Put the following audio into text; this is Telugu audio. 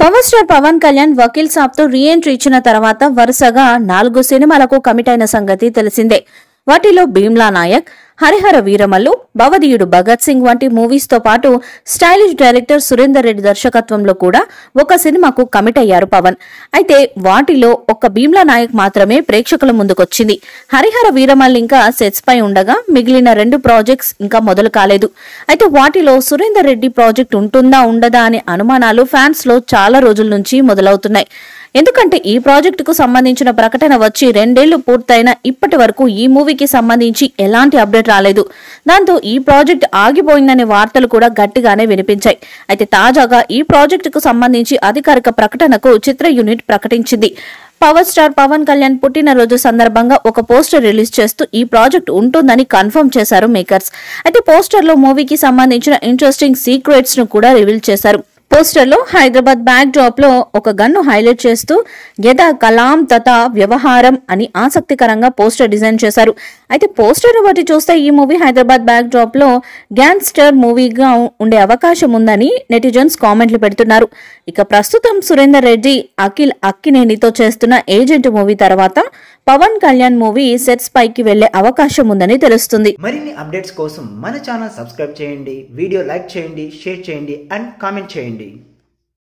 పవర్ స్టార్ పవన్ కళ్యాణ్ వకీల్ సాబ్ తో రీఎంట్రీ ఇచ్చిన తర్వాత వరుసగా నాలుగు సినిమాలకు కమిట్ అయిన సంగతి తెలిసిందే వాటిలో భీమ్లా నాయక్ హరిహర వీరమల్లు భవదీయుడు భగత్ సింగ్ వంటి మూవీస్ తో పాటు స్టైలిష్ డైరెక్టర్ సురేందర్ రెడ్డి దర్శకత్వంలో కూడా ఒక సినిమాకు కమిట్ అయ్యారు పవన్ అయితే వాటిలో ఒక భీమ్లా నాయక్ మాత్రమే ప్రేక్షకుల ముందుకొచ్చింది హరిహర వీరమల్ ఇంకా సెట్స్ పై ఉండగా మిగిలిన రెండు ప్రాజెక్ట్స్ ఇంకా మొదలు కాలేదు అయితే వాటిలో సురేందర్ రెడ్డి ప్రాజెక్ట్ ఉంటుందా ఉండదా అనే అనుమానాలు ఫ్యాన్స్ లో చాలా రోజుల నుంచి మొదలవుతున్నాయి ఎందుకంటే ఈ ప్రాజెక్టుకు సంబంధించిన ప్రకటన వచ్చి రెండేళ్లు పూర్తయిన ఇప్పటి వరకు ఈ మూవీకి సంబంధించి ఎలాంటి అప్డేట్ రాలేదు దాంతో ఈ ప్రాజెక్ట్ ఆగిపోయిందనే వార్తలు కూడా గట్టిగానే వినిపించాయి అయితే తాజాగా ఈ ప్రాజెక్టుకు సంబంధించి అధికారిక ప్రకటనకు చిత్ర యూనిట్ ప్రకటించింది పవర్ స్టార్ పవన్ కళ్యాణ్ పుట్టినరోజు సందర్భంగా ఒక పోస్టర్ రిలీజ్ చేస్తూ ఈ ప్రాజెక్ట్ ఉంటుందని కన్ఫర్మ్ చేశారు మేకర్స్ అయితే పోస్టర్ లో మూవీకి సంబంధించిన ఇంట్రెస్టింగ్ సీక్రెట్స్ ను కూడా రివీల్ చేశారు పోస్టర్ లో హైదరాబాద్ బ్యాక్ డ్రాప్ లో ఒక గన్ను హైలైట్ చేస్తూ యథ కలాం తథా వ్యవహారం అని ఆసక్తికరంగా పోస్టర్ డిజైన్ చేశారు అయితే పోస్టర్ బట్టి చూస్తే ఈ మూవీ హైదరాబాద్ బ్యాక్ డ్రాప్ లో గ్యాంగ్స్టర్ మూవీగా ఉండే అవకాశం ఉందని నెటిజన్స్ కామెంట్లు పెడుతున్నారు ఇక ప్రస్తుతం సురేందర్ రెడ్డి అఖిల్ అక్కినేనితో చేస్తున్న ఏజెంట్ మూవీ తర్వాత పవన్ కళ్యాణ్ మూవీ సెట్స్ పైకి వెళ్లే అవకాశం ఉందని తెలుస్తుంది మరిన్ని అప్డేట్స్ కోసం మన ఛానల్ సబ్స్క్రైబ్ చేయండి వీడియో లైక్ చేయండి షేర్ చేయండి అండ్ కామెంట్ చేయండి